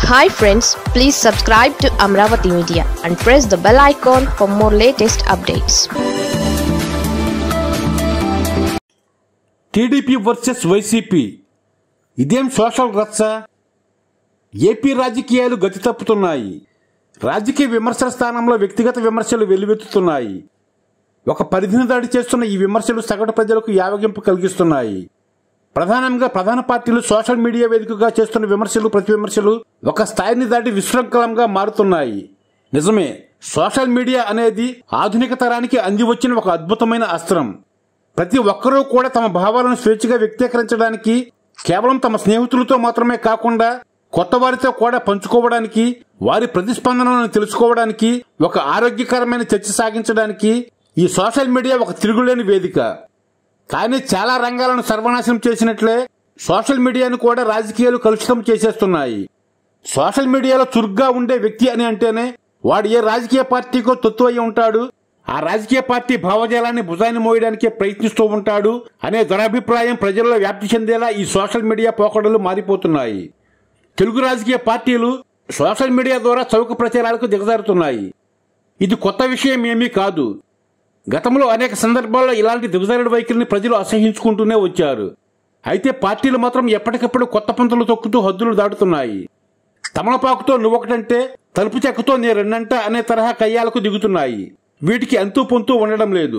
hi friends please subscribe to Amaravati media and press the bell icon for more latest updates TDP versus YCP ఇదేం social రచ్చ AP రాజకీయాలు గతి తప్పుతున్నాయి రాజకీయ విమర్శల స్థానంలో వ్యక్తిగత విమర్శలు వెల్లువెత్తుతున్నాయి ఒక పరిధిని దాడి చేస్తున్న ఈ విమర్శలు సగటు ప్రజలకు యావగింపు కలిగిస్తున్నాయి ప్రధానంగా ప్రధాన పార్టీలు సోషల్ మీడియా వేదికగా చేస్తున్న విమర్శలు ప్రతి విమర్శలు ఒక స్థాయిని దాటి విశృంఖలంగా మారుతున్నాయి నిజమే సోషల్ మీడియా అనేది ఆధునిక తరానికి అంది వచ్చిన ఒక అద్భుతమైన అస్త్రం ప్రతి ఒక్కరూ కూడా తమ భావాలను స్వేచ్ఛగా వ్యక్తీకరించడానికి కేవలం తమ స్నేహితులతో మాత్రమే కాకుండా కొత్త వారితో కూడా పంచుకోవడానికి వారి ప్రతిస్పందనలను తెలుసుకోవడానికి ఒక ఆరోగ్యకరమైన చర్చ సాగించడానికి ఈ సోషల్ మీడియా ఒక తిరుగులేని వేదిక కానీ చాలా రంగాలను సర్వనాశనం చేసినట్లే సోషల్ మీడియాను కూడా రాజకీయాలు కలుషితం చేసేస్తున్నాయి సోషల్ మీడియాలో చురుగ్గా ఉండే వ్యక్తి అని అంటేనే వాడు ఏ రాజకీయ పార్టీకో తొత్తు అయి ఉంటాడు ఆ రాజకీయ పార్టీ భావజాలాన్ని భుజాన్ని మోయడానికే ప్రయత్నిస్తూ ఉంటాడు అనే దురభిప్రాయం ప్రజల్లో వ్యాప్తి చెందేలా ఈ సోషల్ మీడియా పోకడలు మారిపోతున్నాయి తెలుగు రాజకీయ పార్టీలు సోషల్ మీడియా ద్వారా చౌక ప్రచారాలకు దిగజారుతున్నాయి ఇది కొత్త విషయం ఏమీ కాదు గతంలో అనేక సందర్భాల్లో ఇలాంటి దిగజారుడు వైఖరిని ప్రజలు అసహించుకుంటూనే వచ్చారు అయితే పార్టీలు మాత్రం ఎప్పటికప్పుడు కొత్త పంతులు తొక్కుతూ హద్దులు దాటుతున్నాయి తమలపాకుతో నువ్వొకటంటే తలుపు చెక్కతో నే రెండంట అనే తరహా కయ్యాలకు దిగుతున్నాయి వీటికి అంతూ పొంతూ ఉండడం లేదు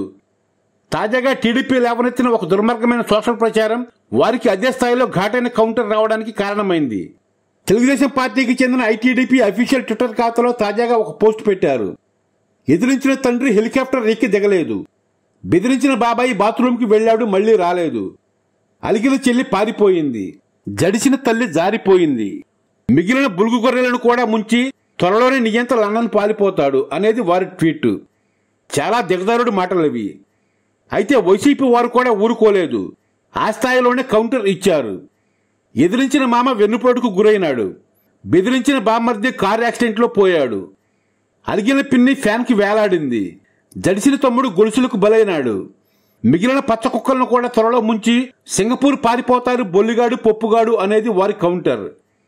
తాజాగా టీడీపీ లేవనెత్తిన ఒక దుర్మార్గమైన సోషల్ ప్రచారం వారికి అదే స్థాయిలో ఘాటైన కౌంటర్ రావడానికి కారణమైంది తెలుగుదేశం పార్టీకి చెందిన ఐటీడీపీ అఫీషియల్ ట్విట్టర్ ఖాతాలో తాజాగా ఒక పోస్ట్ పెట్టారు ఎదిరించిన తండ్రి హెలికాప్టర్ ఎక్కి దిగలేదు బెదిరించిన బాబాయి బాత్రూంకి వెళ్ళాడు మళ్లీ రాలేదు అలిగిన చెల్లి పారిపోయింది జడిసిన తల్లి జారిపోయింది మిగిలిన బులుగు గొర్రెలను కూడా ముంచి త్వరలోనే నియంత లండన్ పారిపోతాడు అనేది వారి ట్వీట్ చాలా దిగదారుడు మాటలవి అయితే వైసీపీ వారు కూడా ఊరుకోలేదు ఆ స్థాయిలోనే కౌంటర్ ఇచ్చారు ఎదిరించిన మామ వెన్నుపోటుకు గురైనాడు బెదిరించిన బామ్మర్ది కార్ యాక్సిడెంట్లో పోయాడు అలిగిన పిన్ని ఫ్యాన్కి వేలాడింది జడిసిన తమ్ముడు గొలుసులకు బలైనాడు మిగిలిన పచ్చ కుక్కలను కూడా త్వరలో ముంచి సింగపూర్ పారిపోతారు బొల్లిగాడు పప్పుగాడు అనేది వారి కౌంటర్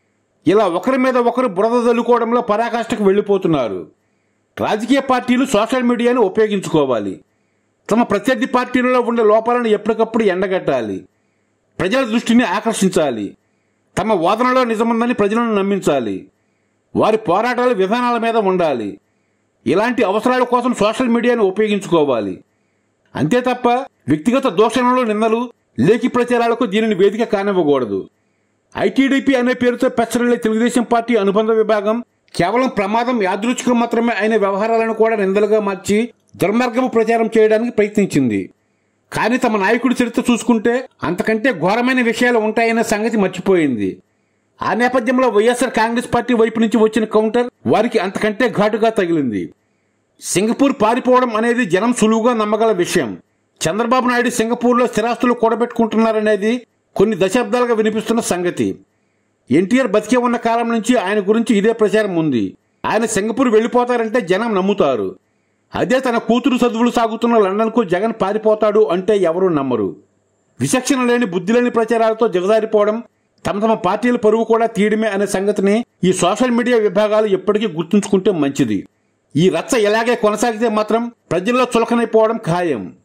ఇలా ఒకరి మీద ఒకరు బురద జల్లుకోవడంలో పరాకాష్ఠకు వెళ్లిపోతున్నారు రాజకీయ పార్టీలు సోషల్ మీడియాను ఉపయోగించుకోవాలి తమ ప్రత్యర్థి పార్టీలలో ఉండే లోపాలను ఎప్పటికప్పుడు ఎండగట్టాలి ప్రజల దృష్టిని ఆకర్షించాలి తమ వాదనలో నిజముందని ప్రజలను నమ్మించాలి వారి పోరాటాల విధానాల మీద ఉండాలి ఇలాంటి అవసరాల కోసం సోషల్ మీడియాను ఉపయోగించుకోవాలి అంతే తప్ప వ్యక్తిగత దోషణలు నిందలు లేఖి ప్రచారాలకు దీనిని వేదిక కానివ్వకూడదు ఐటీడీపీ అనే పేరుతో పెచ్చరిల్లే తెలుగుదేశం పార్టీ అనుబంధ విభాగం కేవలం ప్రమాదం యాదృచ్ఛికం మాత్రమే అయిన వ్యవహారాలను కూడా నిందలుగా మార్చి దుర్మార్గపు ప్రచారం చేయడానికి ప్రయత్నించింది కానీ తమ నాయకుడి చరిత్ర చూసుకుంటే అంతకంటే ఘోరమైన విషయాలు ఉంటాయనే సంగతి మర్చిపోయింది ఆ నేపథ్యంలో వైఎస్ఆర్ కాంగ్రెస్ పార్టీ వైపు నుంచి వచ్చిన కౌంటర్ వారికి అంతకంటే ఘాటుగా తగిలింది సింగపూర్ పారిపోవడం అనేది జనం సులువుగా నమ్మగల విషయం చంద్రబాబు నాయుడు సింగపూర్లో స్థిరాస్తులు కూడబెట్టుకుంటున్నారనేది కొన్ని దశాబ్దాలుగా వినిపిస్తున్న సంగతి ఎన్టీఆర్ బతికే ఉన్న కాలం నుంచి ఆయన గురించి ఇదే ప్రచారం ఉంది ఆయన సింగపూర్ వెళ్లిపోతారంటే జనం నమ్ముతారు అదే తన కూతురు చదువులు సాగుతున్న లండన్కు జగన్ పారిపోతాడు అంటే ఎవరూ నమ్మరు విచక్షణ లేని బుద్ధి లేని ప్రచారాలతో దిగజారిపోవడం తమ తమ పార్టీల పరువు కూడా తీయడమే అనే సంగతిని ఈ సోషల్ మీడియా విభాగాలు ఎప్పటికీ గుర్తుంచుకుంటే మంచిది ఈ రచ్చ ఇలాగే కొనసాగితే మాత్రం ప్రజల్లో చులకనైపోవడం ఖాయం